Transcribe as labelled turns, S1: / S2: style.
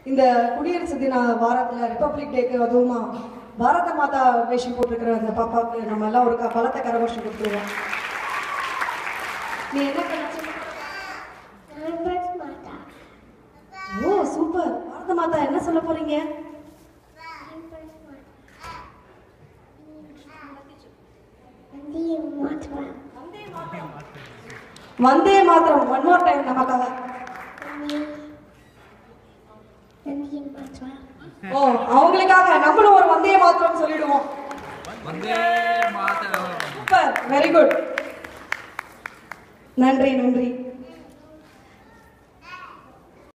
S1: இந்த குடியரசு தின வாரத்துல ரிப்பப்ளிக் டேக்கு அதுவுமா பாரத மாதா வேஷம் போட்டிருக்கிற அந்த பாப்பாவுக்கு நம்ம எல்லாம் ஒரு க- பலத்த கரகோஷம் கொடுத்துருவோம் நீ என்ன படிச்ச ஓ சூப்பர் பாரத மாதா என்ன சொல்ல போறீங்க வந்தே மாத்திரம் ஒன் மோர் டைம் நமக்காக ஓ அவங்களுக்காக நம்மளும் ஒரு வந்தே மாத்திரம் சொல்லிடுவோம்
S2: Vande Mataram
S1: super very good நன்றி நன்றி